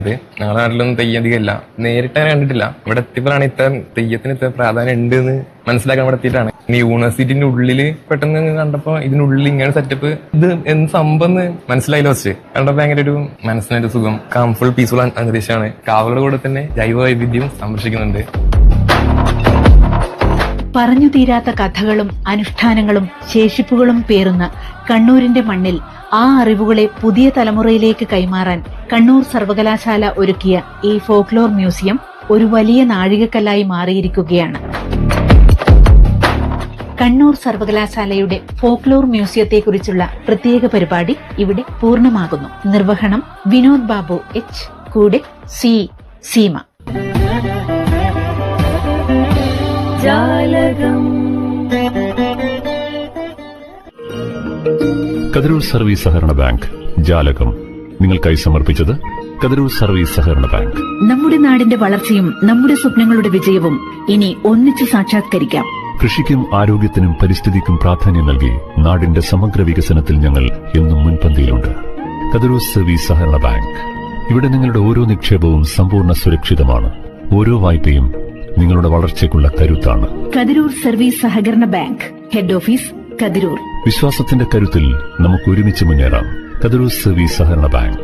ഇത് ഞങ്ങളുടെ നാട്ടിലൊന്നും തെയ്യം അധികം ഇല്ല നേരിട്ട് അങ്ങനെ കണ്ടിട്ടില്ല ഇവിടെ എത്തിയപ്പോഴാണ് ഇത്ര തെയ്യത്തിന് ഇത്ര പ്രാധാന്യം ഉണ്ട് എന്ന് മനസ്സിലാക്കാൻ ഇവിടെ എത്തിയിട്ടാണ് ഇനി യൂണിവേഴ്സിറ്റിന്റെ ഉള്ളില് പെട്ടെന്ന് അങ്ങ് കണ്ടപ്പോ ഇതിനുള്ളിൽ ഇങ്ങനെ സെറ്റപ്പ് ഇത് എന്ത് സംഭവം എന്ന് മനസ്സിലായില്ല വെച്ച് കണ്ടപ്പോ ഭയങ്കര ഒരു മനസ്സിനൊരു സുഖം കാംഫുൾ പീസ്ഫുൾ അന്തരീക്ഷമാണ് കാവലുടെ കൂടെ തന്നെ ജൈവ വൈവിധ്യവും സംരക്ഷിക്കുന്നുണ്ട് പറഞ്ഞു തീരാത്ത കഥകളും അനുഷ്ഠാനങ്ങളും ശേഷിപ്പുകളും പേറുന്ന കണ്ണൂരിന്റെ മണ്ണിൽ ആ അറിവുകളെ പുതിയ തലമുറയിലേക്ക് കൈമാറാൻ കണ്ണൂർ സർവകലാശാല ഒരുക്കിയ ഈ ഫോക്ലോർ മ്യൂസിയം ഒരു വലിയ നാഴികക്കല്ലായി മാറിയിരിക്കുകയാണ് കണ്ണൂർ സർവകലാശാലയുടെ ഫോക്ലോർ മ്യൂസിയത്തെക്കുറിച്ചുള്ള പ്രത്യേക പരിപാടി ഇവിടെ പൂർണ്ണമാകുന്നു നിർവഹണം വിനോദ് ബാബു എച്ച് കൂടെ സി സീമ കതിരൂർ സർവീസ് സഹകരണ ബാങ്ക് ജാലകം നിങ്ങൾക്കായി സമർപ്പിച്ചത് കതിരൂർ സർവീസ് സഹകരണ ബാങ്ക് നമ്മുടെ നാടിന്റെ വളർച്ചയും നമ്മുടെ സ്വപ്നങ്ങളുടെ വിജയവും ഇനി ഒന്നിച്ചു സാക്ഷാത്കരിക്കാം കൃഷിക്കും ആരോഗ്യത്തിനും പരിസ്ഥിതിക്കും പ്രാധാന്യം നൽകി നാടിന്റെ സമഗ്ര വികസനത്തിൽ ഞങ്ങൾ എന്നും മുൻപന്തിയിലുണ്ട് കതിരൂർ സർവീസ് സഹകരണ ബാങ്ക് ഇവിടെ നിങ്ങളുടെ ഓരോ നിക്ഷേപവും സമ്പൂർണ്ണ സുരക്ഷിതമാണ് ഓരോ വായ്പയും നിങ്ങളുടെ വളർച്ചയ്ക്കുള്ള കരുത്താണ് കതിരൂർ സർവീസ് സഹകരണ ബാങ്ക് ഹെഡ് ഓഫീസ് കതിരൂർ വിശ്വാസത്തിന്റെ കരുത്തിൽ നമുക്ക് ഒരുമിച്ച് മുന്നേറാം കതിരൂർ സർവീസ് സഹകരണ ബാങ്ക്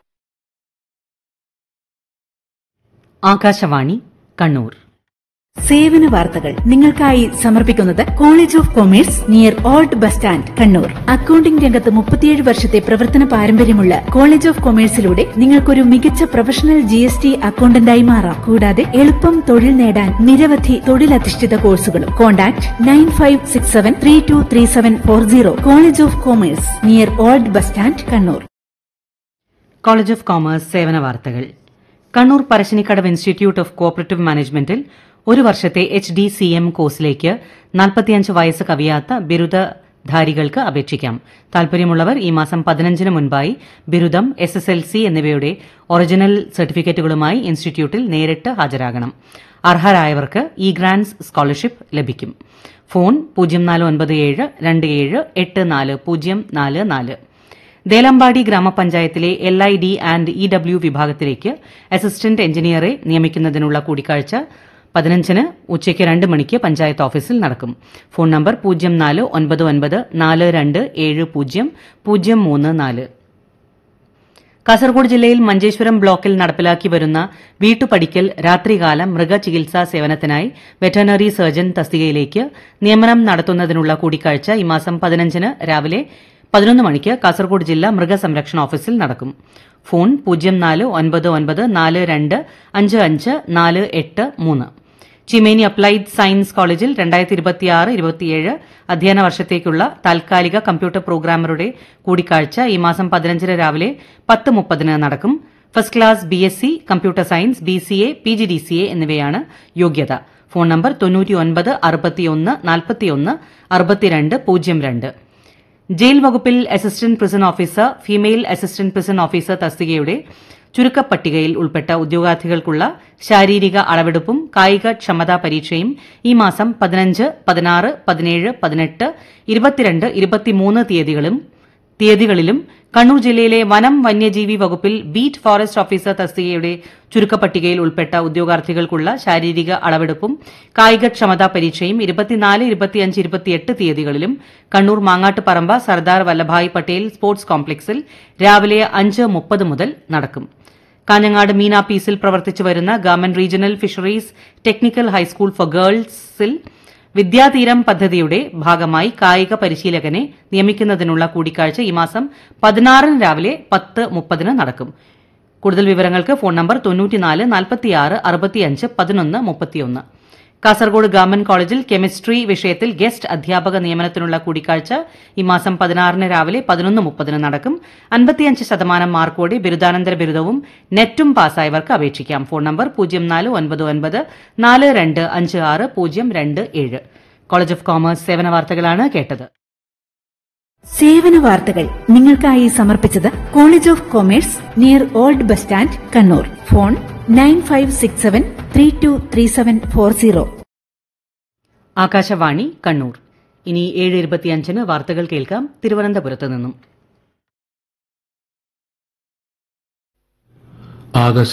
ആകാശവാണി കണ്ണൂർ സേവന വാർത്തകൾ നിങ്ങൾക്കായി സമർപ്പിക്കുന്നത് college of commerce near old bus stand Kannur accounting രംഗത്ത് മുപ്പത്തിയേഴ് വർഷത്തെ പ്രവർത്തന പാരമ്പര്യമുള്ള കോളേജ് ഓഫ് കൊമേഴ്സിലൂടെ നിങ്ങൾക്കൊരു മികച്ച പ്രൊഫഷണൽ ജി എസ് ടി അക്കൌണ്ടന്റായി മാറാം കൂടാതെ എളുപ്പം തൊഴിൽ നേടാൻ നിരവധി തൊഴിലധിഷ്ഠിത കോഴ്സുകളും contact nine five six seven three two three seven four zero college of commerce near old bus stand Kannur college of commerce സേവന വാർത്തകൾ Kannur Parassinikadavu institute of cooperative മാനേജ്മെന്റിൽ ഒരു വർഷത്തെ എച്ച് ഡി സി എം കോഴ്സിലേക്ക് നാൽപ്പത്തിയഞ്ച് വയസ്സ് കവിയാത്ത ബിരുദധാരികൾക്ക് അപേക്ഷിക്കാം താൽപര്യമുള്ളവർ ഈ മാസം പതിനഞ്ചിന് മുൻപായി ബിരുദം എസ് എസ് എൽ സി എന്നിവയുടെ ഒറിജിനൽ സർട്ടിഫിക്കറ്റുകളുമായി ഇൻസ്റ്റിറ്റ്യൂട്ടിൽ നേരിട്ട് ഹാജരാകണം അർഹരായവർക്ക് ഇ ഗ്രാൻസ് സ്കോളർഷിപ്പ് ലഭിക്കും ഫോൺ പൂജ്യം നാല് ഒൻപത് ഏഴ് രണ്ട് ഏഴ് എട്ട് നാല് പൂജ്യം നാല് നാല് ദേലമ്പാടി ഗ്രാമപഞ്ചായത്തിലെ L I D and E W വിഭാഗത്തിലേക്ക് അസിസ്റ്റന്റ് എഞ്ചിനീയറെ നിയമിക്കുന്നതിനുള്ള കൂടിക്കാഴ്ച പതിനഞ്ചിന് ഉച്ചയ്ക്ക് രണ്ട് മണിക്ക് പഞ്ചായത്ത് ഓഫീസിൽ നടക്കും ഫോൺ നമ്പർ പൂജ്യം നാല് ഒൻപത് ഒൻപത് നാല് രണ്ട് ഏഴ് പൂജ്യം പൂജ്യം മൂന്ന് നാല് കാസർഗോഡ് ജില്ലയിൽ മഞ്ചേശ്വരം ബ്ലോക്കിൽ നടപ്പിലാക്കി വരുന്ന വീട്ടുപടിക്കൽ രാത്രികാല മൃഗചികിത്സാ സേവനത്തിനായി വെറ്ററിനറി സർജൻ തസ്തികയിലേക്ക് നിയമനം നടത്തുന്നതിനുള്ള കൂടിക്കാഴ്ച ഈ മാസം പതിനഞ്ചിന് രാവിലെ പതിനൊന്ന് മണിക്ക് കാസർഗോഡ് ജില്ലാ മൃഗസംരക്ഷണ ഓഫീസിൽ നടക്കും ഫോൺ പൂജ്യം നാല് ഒൻപത് ഒൻപത് നാല് രണ്ട് അഞ്ച് അഞ്ച് നാല് എട്ട് മൂന്ന് ചിമേനി അപ്ലൈഡ് സയൻസ് കോളേജിൽ രണ്ടായിരത്തി ഇരുപത്തിയാറ് ഇരുപത്തിയേഴ് അധ്യയന വർഷത്തേക്കുള്ള താൽക്കാലിക കമ്പ്യൂട്ടർ പ്രോഗ്രാമറുടെ കൂടിക്കാഴ്ച ഈ മാസം പതിനഞ്ചിന് രാവിലെ പത്ത് മുപ്പതിന് നടക്കും first class B S C computer science B C A P G D C A എന്നിവയാണ് യോഗ്യത ഫോൺ നമ്പർ തൊണ്ണൂറ്റി ഒൻപത് അറുപത്തിയൊന്ന് നാൽപ്പത്തിയൊന്ന് അറുപത്തിരണ്ട് പൂജ്യം രണ്ട് ജയിൽ വകുപ്പിൽ assistant prison officer female assistant prison officer തസ്തികയുടെ ചുരുക്കപ്പട്ടികയിൽ ഉൾപ്പെട്ട ഉദ്യോഗാർത്ഥികൾക്കുള്ള ശാരീരിക അളവെടുപ്പും കായിക ക്ഷമതാ പരീക്ഷയും ഈ മാസം പതിനഞ്ച് പതിനാറ് പതിനേഴ് പതിനെട്ട് ഇരുപത്തിരണ്ട് ഇരുപത്തിമൂന്ന് തീയതികളും തീയതികളിലും കണ്ണൂർ ജില്ലയിലെ വനം വന്യജീവി വകുപ്പിൽ ബീറ്റ് ഫോറസ്റ്റ് ഓഫീസർ തസ്തികയുടെ ചുരുക്കപ്പട്ടികയിൽ ഉൾപ്പെട്ട ഉദ്യോഗാർത്ഥികൾക്കുള്ള ശാരീരിക അളവെടുപ്പും കായികക്ഷമതാ പരീക്ഷയും ഇരുപത്തിനാല് ഇരുപത്തിയഞ്ച് ഇരുപത്തിയെട്ട് തീയതികളിലും കണ്ണൂർ മാങ്ങാട്ടുപറമ്പ സർദാർ വല്ലഭായ് പട്ടേൽ സ്പോർട്സ് കോംപ്ലക്സിൽ രാവിലെ അഞ്ച് മുപ്പത് മുതൽ നടക്കും കാഞ്ഞങ്ങാട് മീന പീസിൽ പ്രവർത്തിച്ചു വരുന്ന government regional fisheries technical high school for ഗേൾസിൽ വിദ്യാതീരം പദ്ധതിയുടെ ഭാഗമായി കായിക പരിശീലകനെ നിയമിക്കുന്നതിനുള്ള കൂടിക്കാഴ്ച ഈ മാസം പതിനാറിന് രാവിലെ പത്ത് മുപ്പതിന് നടക്കും കൂടുതൽ വിവരങ്ങൾക്ക് ഫോൺ നമ്പർ തൊണ്ണൂറ്റിനാല് നാൽപ്പത്തിയാറ് അറുപത്തിയഞ്ച് പതിനൊന്ന് മുപ്പത്തിയൊന്ന് കാസർഗോഡ് ഗവൺമെന്റ് കോളേജിൽ കെമിസ്ട്രി വിഷയത്തിൽ ഗസ്റ്റ് അധ്യാപക നിയമനത്തിനുള്ള കൂടിക്കാഴ്ച ഈ മാസം പതിനാറിന് രാവിലെ പതിനൊന്ന് മുപ്പതിന് നടക്കും അൻപത്തിയഞ്ച് ശതമാനം മാർക്കോടെ ബിരുദാനന്തര ബിരുദവും നെറ്റും പാസ്സായവർക്ക് അപേക്ഷിക്കാം ഫോൺ നമ്പർ പൂജ്യം നാല് ഒൻപത് ഒൻപത് നാല് രണ്ട് അഞ്ച് ആറ് പൂജ്യം രണ്ട് ഏഴ് കോളേജ് ഓഫ് കോമേഴ്സ് സേവന വാർത്തകളാണ് കേട്ടത് സേവന വാർത്തകൾ നിങ്ങൾക്കായി സമർപ്പിച്ചത് college of commerce near old bus stand Kannur phone nine five six seven three two three seven four zero Akashvani Kannur ഇനി ഏഴ് ഇരുപത്തിയഞ്ചിന് വാർത്തകൾ കേൾക്കാം തിരുവനന്തപുരത്ത് നിന്നും ആകാശ